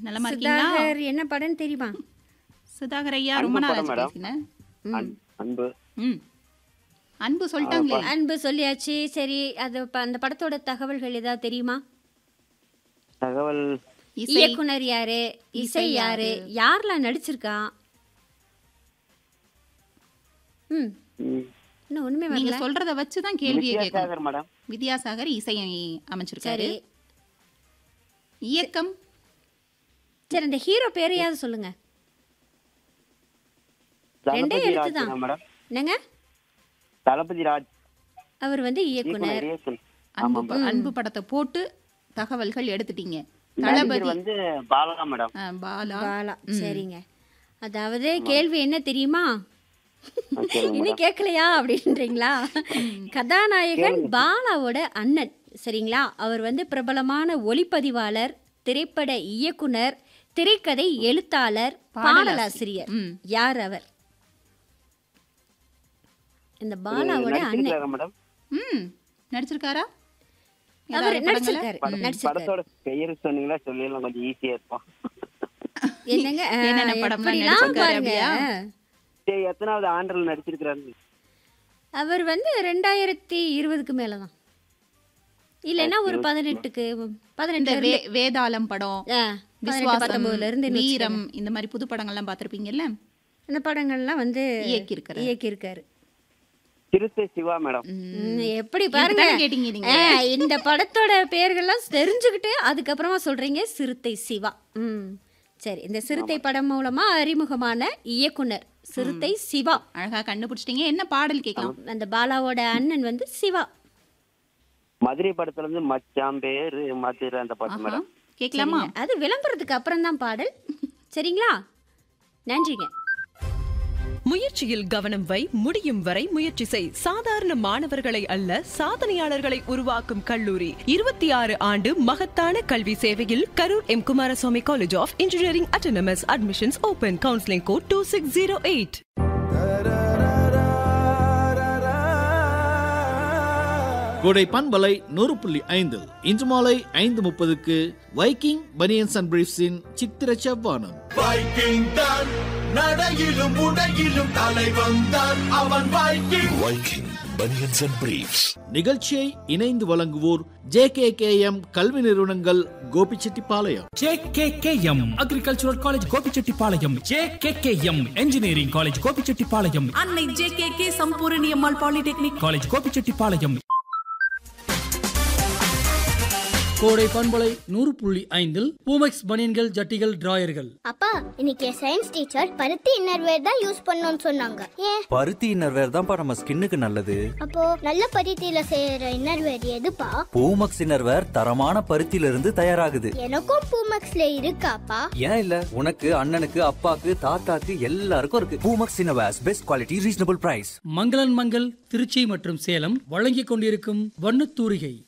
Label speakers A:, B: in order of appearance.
A: நலமா இருக்கீங்களா
B: சுதாகர் என்ன படம் தெரியுமா
A: சுதாகர் ஐயா ரொம்ப
C: அன்பு
A: நாள்
C: படம்
A: ஆச்சு
C: மேடம்.
A: பேசினேன்
C: அன்- அன்பு
A: ம் அன்பு சொல்லிட்டாங்களே
B: அன்பு சொல்லியாச்சு சரி அது ப- அந்த படத்தோட தகவல்கள் ஏதாவது தெரியுமா
C: தகவல்
A: இசை
B: இயக்குனர் யாரு இசை யாரு யாரெல்லாம் நடிச்சிருக்கா ம்
C: ம்,
B: இன்னும் ஒண்ணுமே
A: நீங்க
B: வரல
A: சொல்றத வச்சு தான் கேள்வியை கேட்கணும்
C: வித்யாசாகர் மேடம்
A: வித்யாசாகர் இசையை அமைச்சிருக்காரு
B: சரி
A: இயக்கம்
B: சரி அந்த ஹீரோ பேரையாவது சொல்லுங்க ரெண்டே
C: தளபதி
B: எழுத்து
C: ராஜ்
B: தான்.
C: மேடம்
B: என்னங்க
C: தளபதி ராஜ்
B: அவர் வந்து இயக்குனர்
C: இயக்குனர் இயக்குனர்.
A: அன்பு ப- அன்பு படத்தை போட்டு தகவல்கள் எடுத்துட்டீங்க
C: நடிகர்
A: தளபதி
C: வந்து பாலா மேடம்
A: ஆ, பாலா
B: பாலா சரிங்க அதாவது கேள்வி என்ன தெரியுமா
C: ஓகே
B: இன்னும் கேட்கலையா அப்படின்றீங்களா கதாநாயகன் பாலாவோட அண்ணன் சரிங்களா அவர் வந்து பிரபலமான ஒளிப்பதிவாளர் திரைப்பட இயக்குனர் திரைக்கதை எழுத்தாளர் பாடலாசிரியர்
A: ம்.
B: யார் அவர் இந்த பாலாவோட அண்ணன்
C: நடிச்சிருக்காரா மேடம்
A: ம் நடிச்சிருக்காரா
B: அவர்
A: ஏதாவது படங்கள்ல?
B: நடிச்சிருக்காரு
C: படம்-
B: நடிச்சிருக்காரு
C: படத்தோட பெயர் சொன்னீங்களா சொல்லிடலாம் கொஞ்சம் ஈஸியா இருக்கும்
B: என்னங்க ஆ,
A: என்னென்ன படம்லாம்
B: எப்படிலாம்
A: நடிச்சிருக்காரு
B: பாருங்க
A: அப்படியா?
C: சரி எத்தனாவது ஆண்டில் நடிச்சிருக்கிறாரு
B: அவர் வந்து ரெண்டாயிரத்தி இருபதுக்கு மேலதான் இல்லைன்னா ஒரு பதினெட்டுக்கு
A: இந்த
B: பதினெட்டு
A: வே- வேதாளம் படம்
B: பதினெட்டு
A: விஸ்வாசம்
B: பத்தொன்பதுல இருந்து
A: வீரம் இந்த மாதிரி புது படங்கள்லாம் பார்த்திருப்பீங்கல்ல
B: அந்த படங்கள்லாம் வந்து
A: இயக்கியிருக்கிறார்.
B: இயக்கியிருக்காரு
C: சிறுத்தை சிவா மேடம்
B: ம், எப்படி
A: இதுக்கு
B: பாருங்க
A: தானே கேட்டீங்க நீங்க
B: ஆ, இந்த படத்தோட பெயர்கள்லாம் தெரிஞ்சுக்கிட்டு அதுக்கப்புறமா சொல்றீங்க சிறுத்தை சிவா ம் சரி இந்த சிறுத்தை படம் மூலமா அறிமுகமான இயக்குனர் சிறுத்தை சிவா
A: அழகா கண்டுபிடிச்சிட்டீங்க என்ன பாடல் கேட்கலாம்
B: அந்த பாலாவோட அண்ணன் வந்து சிவா
C: மதுரை படத்துல இருந்து மச்சான் பேரு மதுரை அந்த பாட்டு மேடம்
A: கேட்கலாமா
B: சரிங்க. அது விளம்பரத்துக்கு அப்புறம் தான் பாடல் சரிங்களா நன்றிங்க
D: முயற்சியில் கவனம் வை முடியும் வரை முயற்சி செய் சாதாரண மாணவர்களை அல்ல சாதனையாளர்களை உருவாக்கும் கல்லூரி இருபத்தி ஆறு ஆண்டு மகத்தான கல்வி சேவையில் Karur M Kumaraswamy college of engineering autonomous admissions open counselling code two six zero eight
E: Kodai பண்பலை நூறு புள்ளி ஐந்து இன்று மாலை ஐந்து முப்பதுக்கு வைக்கிங் பனியன்ஸ் அண்ட் பிரீஃப்ஸின் சித்திர செவ்வானம்
F: வைக்கிங் தான் நடையிலும் உடையிலும் தலைவன் தான் அவன் Viking Viking banians and briefs
E: நிகழ்ச்சியை இணைந்து வழங்குவோர் ஜே கே கே எம் கல்வி நிறுவனங்கள் Gobichettipalayam
G: JKKM agricultural college Gobichettipalayam JKKM engineering college Gobichettipalayam
H: Annai J K K Sampoorani Ammal polytechnic
G: college Gobichettipalayam
I: Kodai பண்பலை நூறு புள்ளி ஐந்தில் பூமெக்ஸ் பனியன்கள் ஜட்டிகள் டிராயர்கள்
J: அப்பா இன்னைக்கு சயின்ஸ் டீச்சர் பருத்தி இன்னர்வேர் தான் யூஸ் பண்ணணும்னு சொன்னாங்க ஏன்
K: பருத்தி இன்னர்வேர் தான்ப்பா நம்ம ஸ்கின்னுக்கு நல்லது
J: அப்போ நல்ல பருத்தியில செய்யற இன்னர்வேர் எதுப்பா
K: பூமக்ஸ் இன்னர்வேர் தரமான பருத்தியில இருந்து தயாராகுது
J: எனக்கும் பூமெக்ஸ்ல இருக்காப்பா
K: ஏன் இல்ல உனக்கு அண்ணனுக்கு அப்பாக்கு தாத்தாக்கு எல்லாருக்கும் இருக்கு Poomex innerwears best quality reasonable price
I: மங்களன் மங்கள் திருச்சி மற்றும் சேலம் வழங்கிக் கொண்டிருக்கும் வண்ணத்தூரிகை